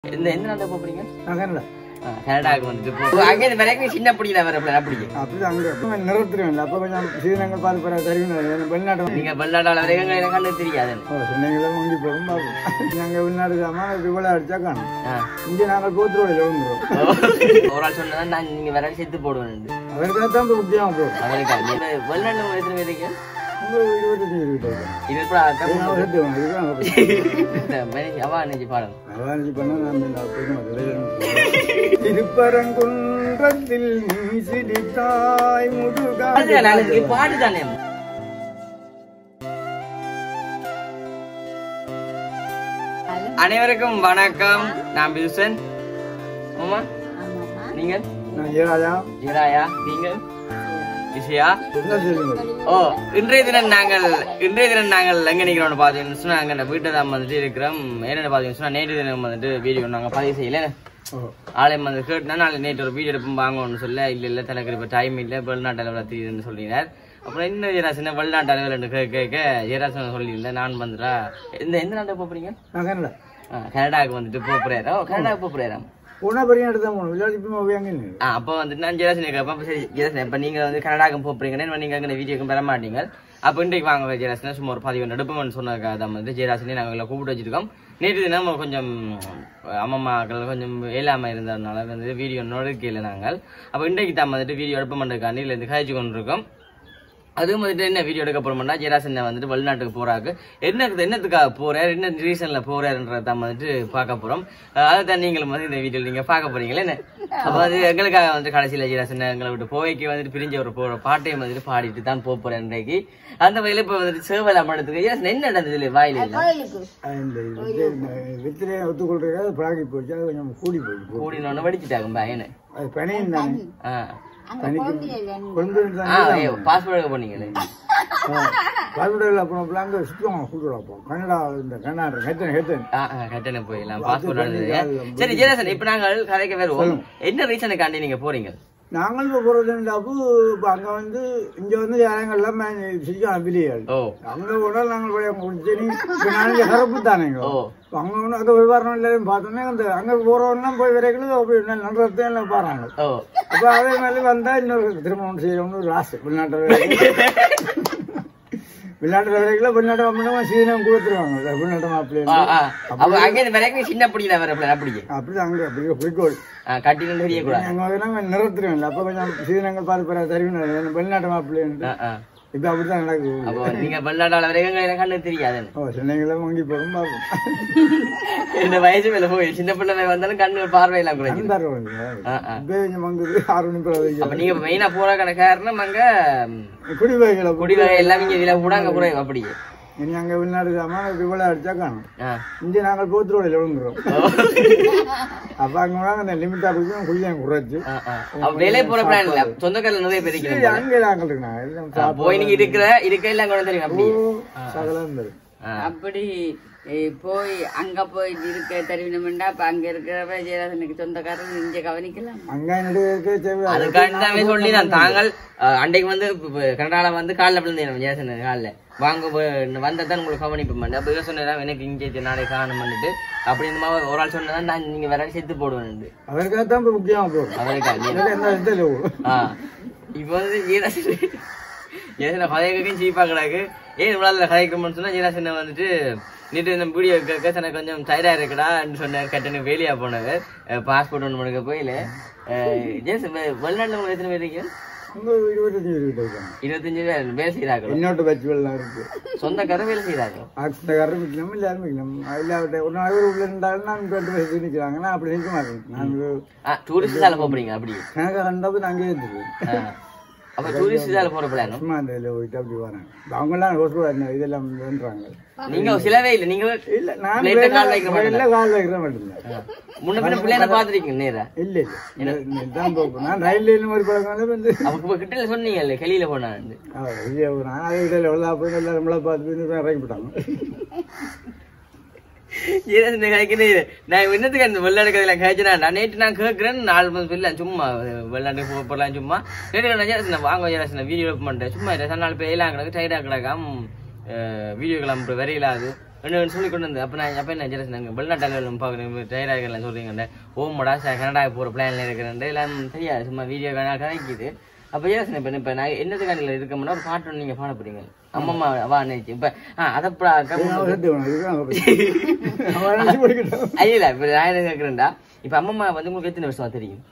இந்த எந்த நாட்டை போறீங்க நான் கனடா கனடாவுக்கு வந்துட்டு போ அங்கே இந்த வரைக்கும் சின்ன பிடிக்கல வர அப்படி அப்படி அங்கே நிறுத்துருவேன் அப்போ கொஞ்சம் சீதனங்கள் பார்த்து போகிற தெரியும் வெளிநாட்டு நீங்க வெளிநாட்டால வரைக்கும் எனக்கு கண்ணு தெரியாது ஓ சென்னைகளும் முங்கி போகும் பார்ப்போம் நாங்கள் வெளிநாடு சாமான் இவ்வளோ அடிச்சா காணும் ஆ. இங்கே நாங்கள் போத்துருவோம் விழுந்துருவோம் ஒரு ஆள் சொன்னா நான் நீங்க வேற செத்து போடுவேன் அவருக்காக தான் இப்போ முக்கியமாக போகும் அவருக்கு அந்த வெளிநாட்டு உங்களுக்கு எத்தனை பேருக்கு உங்கள் இருபத்தஞ்சி இருபது இது கூட அக்கா சேர்த்து மேனேஜ் அவா நினைச்சு பாடம் அதான் பண்ண நான் பெருமை திருப்பரங்குன்றத்தில் நீ சிரித்தாய் முதுகா நாளைக்கு பாட்டு தானே அனைவருக்கும் வணக்கம் நான் பியூசன் ஆமா நீங்க நான் ஏராஜா ஜீராயா நீங்க விஷயா என்ன சொல்லுங்க ஓ இன்றைய தினம் நாங்கள் இன்றைய தினம் நாங்கள் எங்க நிக்கிறோம்னு பாத்தீங்கன்னு சொன்னா அங்க வீட்டை தான் வந்துட்டு இருக்கிறோம் என்னென்ன பாத்தீங்கன்னு சொன்னா நேற்று தினம் வந்துட்டு வீடியோ நாங்க பதிவு செய்யல ஓ ஆலயம் வந்து கேட்டுனா நாளைக்கு நேற்று ஒரு வீடியோ எடுப்போம் வாங்கணும்னு சொல்ல இல்ல இல்ல தனக்கு இப்ப டைம் இல்ல வெளிநாட்டு அளவில் தெரியுதுன்னு சொல்லினார் அப்புறம் இன்னும் ஜெராசன் வெளிநாட்டு அளவில் கேட்க கேட்க ஜெராசன் சொல்லியிருந்தேன் நான் வந்துடா இந்த எந்த நாட்டை போறீங்க நான் கனடா கனடாவுக்கு வந்துட்டு போறாரா ஓ கனடாவுக்கு போறாராம் போனால் பெரிய இடத்த போகணும் விளையாடி போய் போய் ஆ அப்போ வந்துட்டு நான் ஜெராசன் கேட்பேன் அப்போ சரி ஜெராசன் இப்போ நீங்கள் வந்து கனடாக்கு போறீங்கன்னு நீங்க அங்கே வீடியோக்கும் பெற மாட்டீங்க அப்போ இன்றைக்கு வாங்க ஜெராசன் சும்மா ஒரு பதிவு நடுப்பம்னு சொன்னதுக்காக தான் வந்து ஜெராசனே நாங்கள் எல்லாம் கூப்பிட்டு வச்சிருக்கோம் நேற்று தினம் கொஞ்சம் அம்மம்மாக்கள் கொஞ்சம் இயலாமல் இருந்ததுனால வந்து வீடியோ நொடுக்கையில் நாங்கள் அப்போ இன்றைக்கு தான் வந்துட்டு வீடியோ எடுப்ப மாட்டேக்காண்டி இல்லை இருந்து காய்ச்சி கொண்டு இருக்கோம் அதுவும் வந்துட்டு என்ன வீடியோ எடுக்க போறோம்னா ஜெராசன் வந்துட்டு வெளிநாட்டுக்கு போறாக்கு என்ன என்னத்துக்காக போறாரு என்ன ரீசன்ல போறாருன்றத தான் வந்துட்டு பார்க்க போறோம் அஹ் அதை தான் நீங்களும் வந்து இந்த வீடியோ நீங்க பார்க்க போறீங்களே என்ன அப்ப அது எங்களுக்காக வந்து கடைசியில ஜெராசன் எங்களை விட்டு போய்க்கு வந்துட்டு பிரிஞ்ச ஒரு போற பாட்டையும் வந்துட்டு பாடிட்டு தான் போக போறேன் இன்றைக்கு அந்த வகையில இப்ப வந்துட்டு சேவல் அம்மனத்துக்கு ஜெராசன் என்ன நடந்தது இல்லை வாயில இல்ல இந்த வித்திரை ஒத்துக்கொள்றதுக்காக பழகி போச்சு அது கொஞ்சம் கூடி போயிடுச்சு கூடினோன்னு வடிச்சுட்டாங்க பயனு அது பனியும் தானே ஆஹ் பனிக்கு கொண்டு ஆஹ் பாஸ்போர்ட் போனீங்களே கல்விடையில் அப்புறம் பிள்ளைங்க சுத்தமாக கூட்டு வைப்போம் கன்னடா இந்த கர்நாடகா ஹெத்தன் ஹெத்தன் கட்டணம் போயிடலாம் பாஸ்போர்ட் நடந்தது சரி ஜெயராசன் இப்ப நாங்கள் கதைக்கு வருவோம் என்ன ரீசனுக்காண்டி நீங்க போறீங்க நாங்கள் இப்போ போகிறதுண்டாப்பு இப்போ அங்கே வந்து இங்கே வந்து யாரங்கள்லாம் சிரிக்க அபிலிகள் ஓ அங்கே போனால் நாங்கள் போய் அங்கே குடிச்சேரி இப்போ நாளைக்கு கரப்பு தானேங்க ஓ அங்கே ஒன்று அங்கே போய் வரணும் எல்லாரும் பார்த்தோன்னே அந்த அங்கே போகிறவங்கலாம் போய் வரைக்கும் அப்படி நன்றத்தை எல்லாம் பாருங்க ஓ அப்போ அதே மாதிரி வந்தால் இன்னொரு திருமணம் செய்யணும்னு ஒரு ஆசை வெளிநாட்டு வெளிநாட்டு வரைக்கும் வெளிநாட்டு மாப்பிள்ளை சீதனம் கொடுத்துருவாங்க வெளிநாட்டு ஆ, மாப்பிள்ளை ஆ. அப்ப அங்க இருந்து வரைக்கும் சின்ன பிடிக்கல வர பிள்ளை அப்படியே அப்படி அங்கே அப்படி குறிக்கோள் ஆ, கட்டின்னு தெரிய கூடாது அங்கே வந்து நாங்கள் நிறுத்துருவேன் அப்போ கொஞ்சம் சீதனங்கள் பார்த்து போகிற தருவினர் வெளிநாட்டு மாப்பிள்ளை ஆ, ஆ. இப்போ அப்படி தான் நடக்குது அப்போ நீங்க வெளிநாட்டால வரைக்கும் எனக்கு கண்ணு தெரியாது ஓ சென்னைகளும் வாங்கி போகும் பார்ப்போம் இந்த வயசு மேல போய் சின்ன பிள்ளை வந்தாலும் கண்ணு பார்வையெல்லாம் குறைக்கும் அந்தார் ஆ, ஆ. இப்போ கொஞ்சம் வாங்குது ஆறு மணி பிறகு அப்ப நீங்க மெயினா போற காரணம் அங்க ம், குடிவகைகளை குடிவகை எல்லாமே இங்க இதுல கூட அங்க குறையும் அப்படியே இனி அங்கே வெளிநாடு சாமான் இவ்வளோ அடிச்சா காணும் ஆ. இங்கே நாங்கள் போத்துருவோம் விழுங்குறோம் அப்போ அங்கே நாங்கள் அந்த லிமிட்டாக பிடிக்கும் கொஞ்சம் குறைச்சி ஆ, ஆ. அப்ப வேலையை போற பிளான் இல்ல சொந்தக்காரில் நிறைய பேர் இருக்கிறாங்க போல. அங்கே நாங்கள் இருக்காங்க எல்லாம் ஆ, போய் நீங்க இருக்கிற இருக்க எல்லாம் கூட தெரியும் அப்படியே சகலம் இருந்தது ஆ. அப்படி eh, போய் அங்க போய் இருக்க தெரிவினோம்டா அப்ப அங்க இருக்கிற ஜெயராசனுக்கு சொந்தக்காரன் இங்க கவனிக்கலாம் அங்கே நடுவே இருக்க தேவை அதுக்காண்டி தான் சொல்லி நான் தாங்கள் அஹ், அன்றைக்கு வந்து இப்ப- இப்ப கனடால வந்து காலில் விழுந்தேன் ஜேசன் காலில் வாங்க வந்தா தான் உங்களுக்கு கவனிப்பேன் அப்ப இவன் சொன்னதான் எனக்கு இங்கே நாளை காணும் பண்ணிட்டு அப்படி இந்த மாதிரி ஒரு ஆள் சொன்னதான் நான் நீங்க வேற செத்து போடுவேன் அவருக்காக தான் இப்போ முக்கியமாக போகும் அவருக்காண்டி இல்லை என்ன இடத்துல ஆ இப்போ வந்து ஜீராசன் ஜீராசன் கதைக்கும் சீப்பா கிடக்கு ஏன் இவ்வளோ கதைக்கணும்னு சொன்னா ஜீராசன் வந்துட்டு நேற்று இந்த வீடியோ கேட்க எனக்கு கொஞ்சம் டயர்டாக இருக்குடான்னு சொன்னார் கட்டணு வேலையா போனவர் பாஸ்போர்ட் ஒன்று முடிக்க போயில ஜேசன் வெளிநாட்டில் உங்களுக்கு எத்தனை பேர் இருக்கீங்க அங்கே இருபத்தஞ்சு இருபது இருக்காங்க இருபத்தஞ்சு பேர் வேலை செய்கிறார்கள் இன்னொட்டு பச்சு வெள்ளம் இருக்கு சொந்தக்காரர் வேலை செய்கிறார்கள் ஆக்சிடக்காரரும் வைக்கணும் எல்லாரும் வைக்கணும் இல்லாவிட்ட ஒரு நாள் உள்ள இருந்தாலும் நான் ரெண்டு பேர் நிற்கிறாங்க நான் அப்படி நிற்க மாட்டேன் நான் ஆ டூரிஸ்ட் சாலை போறீங்க அப்படி கணக்காக இருந்தால் நான் அங்கேயே இருந்துருவேன் ஆ. அப்ப டூரிஸ்ட் சாலை போற பிளானும் சும்மா அந்த இதில் போயிட்டு அப்படி வரேன் அவங்களாம் ரோட்டு இதெல்லாம் வேண்டுறாங்க நீங்க சிலவே இல்லை நீங்க இல்லை நான் Plate ல கால் வைக்க மாட்டேன் இல்லை கால் வைக்கிறேன் மட்டும்தான் முன்ன பின்ன பிள்ளைய பாத்துருக்கீங்க நேரா இல்லை இல்லை தான் போகும் நான் ரயில்லையும் ஒரு பழக்கம் வந்து அவங்க கிட்ட சொன்னீங்கல்ல வெளியில போனான்னு வெளியே நான் அதை இடையில எவ்வளோ போய் எல்லாம் நம்மளை பார்த்து இறங்கி போட்டாங்க ஏன் இந்த கதைக்குன்னு நான் என்னத்துக்கு அந்த வெள்ளாடு கதையில கேட்கிறேன் நான் நேற்று நான் கேட்கிறேன் நாலு மணி சொல்லலாம் சும்மா வெள்ளாண்டு போ- போடலாம் சும்மா நேற்று நான் ஜெயராசன் வாங்க ஜெயராசன் வீடியோ பண்ணேன் சும்மா ரெண்டு நாலு பேர் எல்லாம் கிடக்கு டைடா கிடக்காம வீடியோ கிளம்பு வரையிலாது என்ன சொல்லி கொண்டு வந்து அப்ப நான் அப்ப என்ன ஜெலஸ் நாங்க வெளிநாட்டில் பாக்குறேன் டயராகலாம் சொல்றீங்க ஓமடா கனடா போற பிளான்ல இருக்கிறேன் எல்லாம் தெரியாது சும்மா வீடியோ கணக்கிது அப்ப ஜெலஸ் இப்ப இப்ப நான் என்னது கடையில் இருக்கோம்னா ஒரு பாட்டு ஒண்ணு நீங்க பாட போறீங்க அம்மம்மா வா நினைச்சு இப்ப ஆஹ் அதை ஐயா இப்ப நான் என்ன கேட்கிறேன்டா இப்ப அம்மம்மா வந்து உங்களுக்கு எத்தனை வருஷமா தெரியும்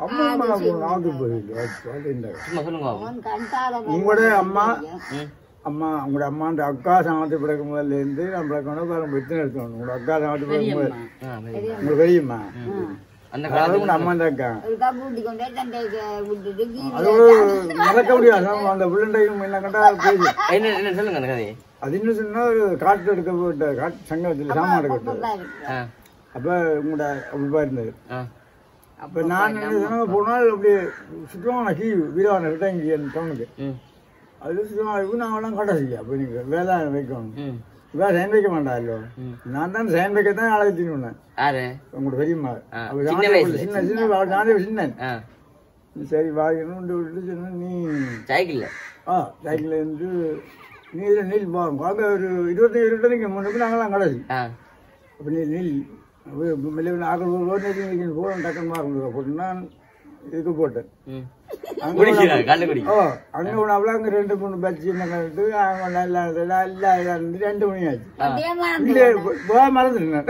சும்மா சொல்லுங்க பாப்போம். உங்களோட அம்மா ம். அம்மா உங்களோட அம்மாண்ட அக்கா சாமத்து பிறக்கும் முதல்ல இருந்து நம்ம பிறக்கணும் பாருங்க எத்தனை எடுத்தோம் உங்களோட அக்கா சாமத்து பிறக்கும் போது ஆ, very good. உங்களுக்கு தெரியுமா அந்த அதாவது காலத்துல உங்களோட அம்மா அக்கா ஒரு கப்பு ஊட்டி கொண்டே தண்டை விட்டுட்டு கீழே அதோட மறக்க முடியாது நம்ம அந்த பிள்ளைண்டையும் என்ன கண்டா பேசி என்ன என்ன சொல்லுங்க அந்த கதையை அது இன்னும் சொன்னா ஒரு காட்டு எடுக்க போட்ட காட்டு சங்கத்தில் சாமான் எடுக்கட்டு ஆ அப்ப உங்களோட அப்பா இருந்தது ஆ அப்ப நான் என்ன சொன்னா போனால் அப்படியே சுத்தமான கீ வீரவான கிட்ட இங்கே டவுனுக்கு ம் அது சுத்தமாக இருக்கும் நாங்களாம் கடை செய்ய அப்போ நீங்கள் வேலை வைக்கணும் ம் இவா சைன் வைக்க மாட்டா இல்லோ ம். நான் தான் சைன் வைக்க தான் அழகு தின்னுனேன் யாரு உங்களோட பெரியம்மா ஆ, அவ சின்ன நானே வயசுல. சின்ன சின்ன அவ நானே சின்ன ஆ சரி வாங்கணும்னு விட்டு சொன்னா நீ சைக்கிள்ல ஆ சைக்கிள் இருந்து நீ இதில் நீல் பாருங்க அங்கே ஒரு இருபத்தஞ்சு இருபத்தஞ்சு முன்னுக்கு நாங்களாம் கடைசி ஆ அப்போ நீ நீல் மெல்ல ஆக்கள் ஒரு ரோடு நிற்கணும் போகணும் டக்குன்னு மாறுங்க போட்டு நான் இதுக்கு போட்டேன் ம் அங்க குடிக்கிறார் கல்லு குடி ஓ அங்கே போனாப்புல அங்கே ரெண்டு மூணு பச்சு என்ன கண்டு அவங்க நல்லா நல்லா நல்லா இருந்து ரெண்டு மணி ஆச்சு இல்லையே, போக மறந்துட்டேன்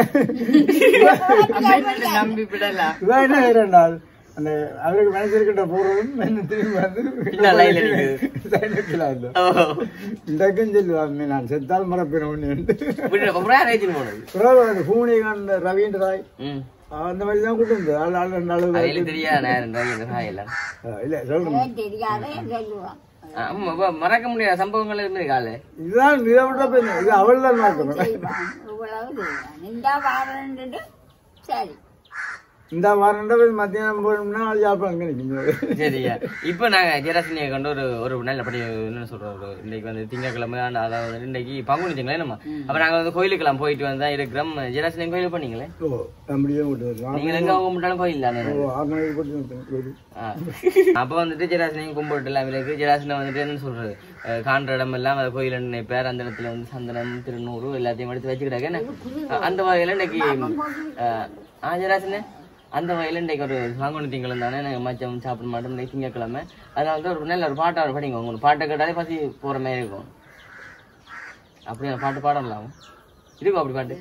நம்பி விடலாம் இவன் என்ன செய்யறா அந்த அவருக்கு மனசிருக்கிட்ட போறதும் என்ன திரும்பி வந்து இன்னும் line ல நிக்குது. line ல கீழே வந்து. ஓ இந்தக்கும் சொல்லுவாங்க நான் செத்தால் மறப்பேன் ஒன்று விட்டு அப்புறம் யார் ஏற்றிட்டு போனது பிறகு பூனி அந்த ரவீந்திர ராய் ம் அந்த மாதிரி தான் கூட்டு வந்து ஆள் ஆள் ரெண்டு ஆளு அதில் தெரியாது நேரம் நிறைய ஹாய் எல்லாம் ஆ, இல்ல சொல்றேன் தெரியாத சொல்லுவான் ஆமா அப்ப மறக்க முடியாத சம்பவங்கள் இருந்தது கால இதுதான் இதை விட பெண் இது அவள் தான் நோக்கணும் செய்வான் இவ்வளவு செய்வான் இந்த வாரன்ட்டு சரி இந்த வாரம் மத்தியானம் போனோம்னா நாலு சாப்பாடு கிடைக்கும் சரியா இப்ப நாங்க ஜெராசினியை கொண்டு ஒரு ஒரு நல்ல படி என்ன சொல்றோம் ஒரு இன்னைக்கு வந்து திங்கக்கிழமை ஆண்டு அதாவது இன்னைக்கு பங்குனி திங்களே நம்ம அப்ப நாங்க வந்து கோயிலுக்கெல்லாம் போயிட்டு வந்தா இருக்கிறோம் ஜெராசினி கோயிலுக்கு பண்ணீங்களே ஓ அப்படியே விட்டு வருவோம் நீங்க எங்க கும்பிட்டாலும் கோயில் தானே ஓ ஆறு மணிக்கு போட்டு வந்துட்டேன் கோயில். ஆ. அப்ப வந்துட்டு ஜெராசனையும் கும்பிட்டு எல்லாம் இருக்கு ஜெராசனை வந்துட்டு என்ன சொல்றது அஹ் காண்ற இடம் எல்லாம் அந்த கோயில் நினைப்பார் அந்த இடத்துல வந்து சந்தனம் திருநூறு எல்லாத்தையும் எடுத்து வச்சுக்கிட்டாங்க என்ன? அஹ் அந்த வகையில இன்னைக்கு அஹ், ஆ ஜெராசனே அந்த வகையில இன்னைக்கு ஒரு சாங்குனி திங்களும் தானே நாங்க மச்சம் சாப்பிட மாட்டோம் இன்னைக்கு திங்கக்கிழமை அதனால தான் ஒரு நல்ல ஒரு பாட்டா ஒரு படிங்க உங்களுக்கு பாட்டை கேட்டாலே பசி போற மாதிரி இருக்கும் அப்படியே பாட்டு பாடலாம் இருக்கும் அப்படி பாட்டு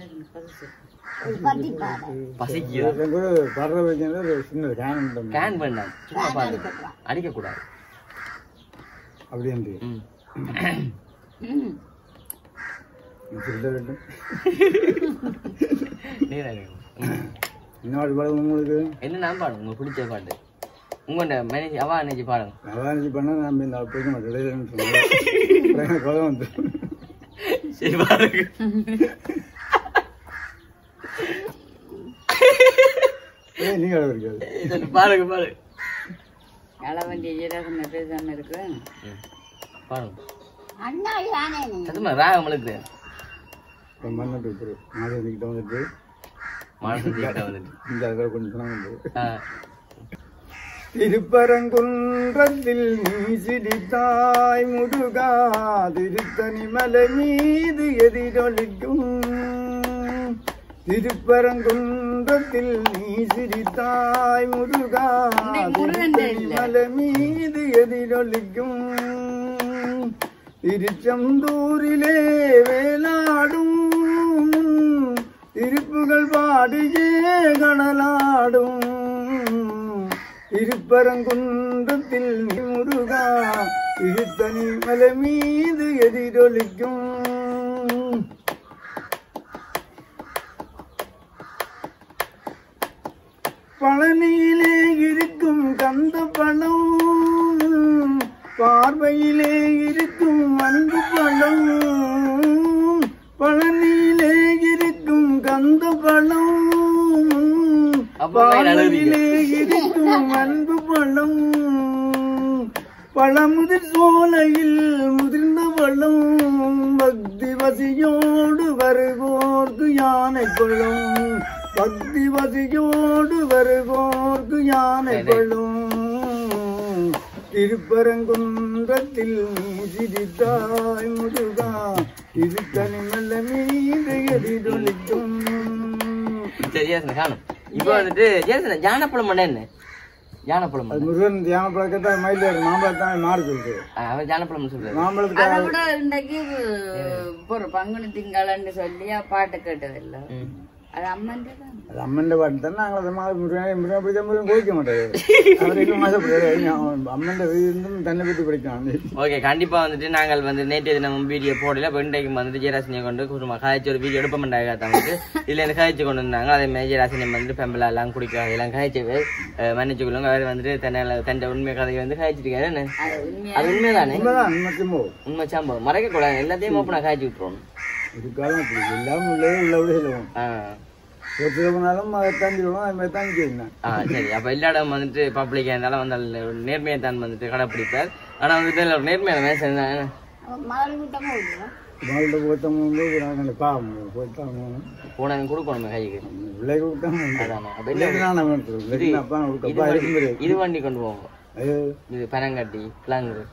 பசிக்கு எனக்கு ஒரு படுற வைக்கிறது ஒரு சின்ன கேன் உண்டு. கேன் வேண்டாம் சும்மா பாருங்க அடிக்க கூடாது அப்படின்ட்டு ம் சொல்ல வேண்டும் நீரா இருக்கும். ம். இன்னொரு படம் உங்களுக்கு என்ன நான் பாடுங்க உங்களுக்கு பிடிச்ச பாட்டு உங்கள்கிட்ட மேனேஜ் அவா நினைச்சு பாடுங்க அதான் பண்ண நான் இந்த பேச மாட்டேன் இடையிலன்னு சொன்னேன் கொலை வந்து சரி பாருங்க ஏய் நீங்க அளவு இருக்காது சரி, பாருங்க பாருங்க அள வேண்டிய ஜீரகம் பேசாம இருக்கு ம். பாருங்க அண்ணா யானே நீ சத்தமா ராகம் உங்களுக்கு இப்போ மண்ணை பேப்பர் மாடி வந்துக்கிட்ட வந்துட்டு மனசு கிட்ட வந்துட்டு இந்த இடத்துல கொஞ்சம் பணம் வந்து ஆ. திருப்பரங்குன்றத்தில் நீ சிரித்தாய் முருகா திருத்தணி மலை மீது எதிரொலிக்கும் திருப்பரங்குன்றத்தில் நீ சிரித்தாய் முருகா திருத்தணி மலை மீது எதிரொலிக்கும் திருச்செந்தூரிலே வேலாடும் திருப்புகள் பாடியே கடலாடும் திருப்பரங்குன்றத்தில் நீ முருகா திருத்தனி மலை மீது எதிரொலிக்கும் பழனியிலே இருக்கும் கந்த பழம் பார்வையிலே இருக்கும் அன்பு பழம் பழனியிலே இருக்கும் கந்த பழம் அப்ப line அழுகுறீங்க. பார்வையிலே இருக்கும் அன்பு பழம் பழமுதிர் சோலையில் முதிர்ந்த பழம் பக்தி வசியோடு வருவோர்க்கு யானை பழம் பக்தி வசியோடு வருவோர்க்கு யானை பழம் திருப்பரங்குன்றத்தில் நீ சிரித்தாய் முருகா திருத்தனி மெல்ல மீது எதிரொலிக்கும் சரி ஜெயராசன் காணும் இப்போ வந்துட்டு ஜெயராசன் ஜானப்பழம் பண்ண என்ன ஜானப்பழம் அது முருகன் தியான பழக்கத்தான் மயில் மாம்பழத்தான் மாறு சொல்றது அவன் ஜானப்பழம் சொல்றாரு மாம்பழத்துக்கு அதை விட இன்றைக்கு ஒரு பங்குனி திங்களன்னு சொல்லி பாட்டு கேட்டதில்ல ம். அது அம்மன் தான் அது அம்மன் பாட்டு தான் நாங்கள் அதை மாதிரி முருகன் முருகன் பிடிச்ச முருகன் கோவிக்க மாட்டாரு அவர் இன்னும் மாசப்படுறாரு அம்மன் இருந்தும் தன்னை பற்றி படிக்கலாம் ஓகே கண்டிப்பா வந்துட்டு நாங்கள் வந்து நேற்று தினம் வீடியோ போடல இப்போ இன்றைக்கு வந்துட்டு ஜெயராசினியை கொண்டு குடும்ப காய்ச்சி ஒரு வீடியோ எடுப்ப மாட்டாங்க வந்து இதுல எனக்கு காய்ச்சி கொண்டு வந்தாங்க அதே மாதிரி ஜெயராசினி வந்துட்டு பெம்பலா எல்லாம் குடிக்க அதெல்லாம் காய்ச்சி மன்னிச்சு கொள்ளுங்க அவர் வந்துட்டு தன்னை தன்னை உண்மை கதையை வந்து காய்ச்சிருக்காரு என்ன அது உண்மையா அது உண்மைதானே உண்மைதான் உண்மைக்கும் உண்மை சாம்பம் மறைக்க கூடாது எல்லாத்தையும் ஓப்பனா காய்ச்சி விட்டுருவோம் இதுக்காக அப்படி எல்லாம் உள்ளே உள்ளபடி சொல்லுவோம் ஆ எப்படி போனாலும் அதைத்தான் சொல்லுவோம் அது மாதிரி தான் செய்யணும் ஆ சரி அப்ப எல்லா இடம் வந்துட்டு பப்ளிக்கா இருந்தாலும் வந்து அதுல ஒரு நேர்மையை தான் வந்துட்டு கடைப்பிடிப்பார் ஆனா வந்துட்டு இதுல ஒரு நேர்மையான மேசன் தான் வாழ்ந்த போத்தம் வந்து நாங்கள் பாவம் போத்தான் போனாங்க கொடுக்கணுமே கைக்கு பிள்ளை கொடுத்தான் அதானே அப்ப பிள்ளைக்கு நான் வேணும் பிள்ளைக்கு அப்பா இது கொடுக்கப்பா இருக்கும் வண்டி- தெரியாது இது வண்டி கொண்டு போவோம் ஐயோ இது பனங்கட்டி பிளாங்கு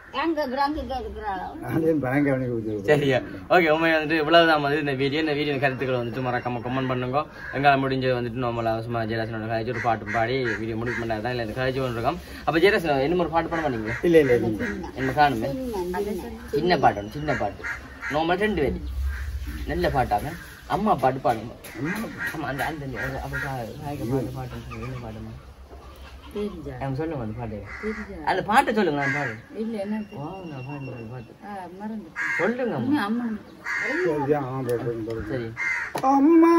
நான் பணம் கவனி கொடுத்து சரியா ஓகே உண்மை வந்துட்டு இவ்வளவுதான் வந்து இந்த வீடியோ இந்த வீடியோ கருத்துக்களை வந்துட்டு மறக்காம கமெண்ட் பண்ணுங்க எங்களால் முடிஞ்சது வந்துட்டு நம்மள சும்மா ஜெயராசனோட கழிச்சு ஒரு பாட்டு பாடி வீடியோ முடிக்க பண்ணாதான் தான் இல்லை இந்த கழிச்சு கொண்டு இருக்கோம் அப்ப ஜெயராசன் என்ன ஒரு பாட்டு பண்ண மாட்டீங்க இல்லை இல்லை இல்லை என்ன காணுமே சின்ன பாட்டு ஒண்ணு, சின்ன பாட்டு நார்மல் ரெண்டு பேர் நல்ல பாட்டாங்க அம்மா பாட்டு பாடுங்க ஆமா அந்த அந்த அந்த- அப்படி பா- சாய்க்க பாட்டு பாட்டு சொல்லுங்க. என்ன பாட்டுமா தெரிஞ்சா அவங்க சொல்லுங்க அந்த பாட்டு தெரிஞ்சா அந்த பாட்டை சொல்லுங்க நான் பாடு இல்ல என்ன வா, நான் பாடுறேன் அந்த பாட்டு ஆ, மறந்து சொல்லுங்க அம்மா. அம்மன் சரி, ஆ, போடுறேன், போடுறேன். சரி அம்மா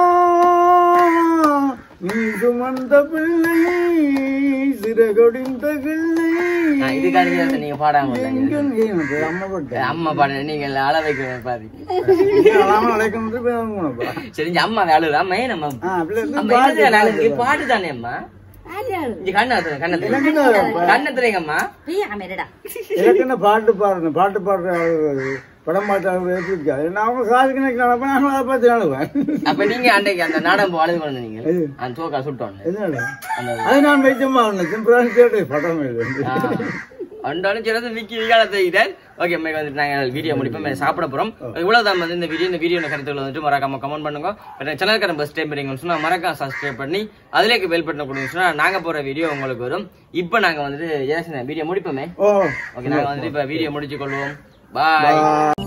நீ சுமந்த பிள்ளை சிறகொடிந்த பிள்ளை நான் இதுக்காக தான் நீங்க பாடாம இருந்தாங்க. எங்க எனக்கு அம்மா போட்ட அம்மா பாடு நீங்க அள வைக்க பாரு அழாம அழைக்கணும் போய் வாங்கணும்ப்பா சரி இந்த அம்மா அழுதா மெயின் அம்மா ஆ அப்படியே இருந்து அம்மா பாட்டு என்னது அழுகு? பாட்டு தானே அம்மா இங்க கண்ணத்துல கண்ணத்துல கண்ணத்துலங்க அம்மா அமெரிடா எனக்கு என்ன பாட்டு பாடணும் பாட்டு பாடுற ஆளு, படம் பார்த்த ஆளு எப்படி இருக்காது நான் அவங்க காதுக்கு எனக்கு நடப்பேன் நானும் அதை பார்த்து நாடுவேன் அப்ப நீங்க அன்றைக்கு அந்த நாடகம் போ அழுது கொண்டு நீங்க அந்த தோக்கா சுட்டோன்னு எதனால அந்த அது நான் வைச்சமா சிம்பிளான கேட்டு படம் இது அண்டாலும் சிறந்த விக்கி விகால தெரிகிறார் ஓகே அம்மா வந்துட்டு நாங்கள் வீடியோ முடிப்போம் சாப்பிட போறோம் இவ்வளவுதான் வந்து இந்த வீடியோ இந்த வீடியோ கருத்துக்கள் வந்துட்டு மறக்காம கமெண்ட் பண்ணுங்க சேனல்காரன் பஸ் டைம் பண்ணீங்கன்னு சொன்னா மறக்காம சப்ஸ்கிரைப் பண்ணி அதுலேக்கு பெல் பட்டன் கொடுங்க சொன்னா நாங்க போற வீடியோ உங்களுக்கு வரும் இப்போ நாங்க வந்துட்டு ஏதாச்சும் வீடியோ முடிப்போமே ஓ ஓகே நாங்க வந்துட்டு இப்ப வீடியோ முடிச்சு கொள்வோம் பாய்